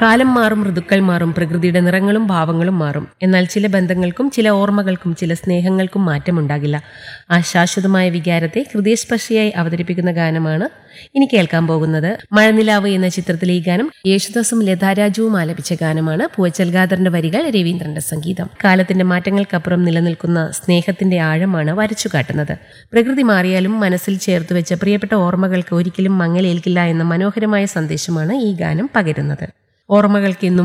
കാലം മാറും ഋതുക്കൾ മാറും പ്രകൃതിയുടെ നിറങ്ങളും ഭാവങ്ങളും മാറും എന്നാൽ ചില ബന്ധങ്ങൾക്കും ചില ഓർമ്മകൾക്കും ചില സ്നേഹങ്ങൾക്കും മാറ്റമുണ്ടാകില്ല ആ ശാശ്വതമായ വികാരത്തെ ഹൃദയസ്പർശിയായി അവതരിപ്പിക്കുന്ന ഗാനമാണ് ഇനി കേൾക്കാൻ പോകുന്നത് മഴനിലാവ് എന്ന ചിത്രത്തിലെ ഈ ഗാനം യേശുദാസും ലതാരാജുവും ആലപിച്ച ഗാനമാണ് പൂവച്ചൽ ഖാദറിന്റെ വരികൾ രവീന്ദ്രന്റെ സംഗീതം കാലത്തിന്റെ മാറ്റങ്ങൾക്കപ്പുറം നിലനിൽക്കുന്ന സ്നേഹത്തിന്റെ ആഴമാണ് വരച്ചു കാട്ടുന്നത് പ്രകൃതി മാറിയാലും മനസ്സിൽ ചേർത്ത് വെച്ച പ്രിയപ്പെട്ട ഓർമ്മകൾക്ക് ഒരിക്കലും മങ്ങലേൽക്കില്ല എന്ന മനോഹരമായ സന്ദേശമാണ് ഈ ഗാനം പകരുന്നത് ഓർമ്മകൾക്കെന്നും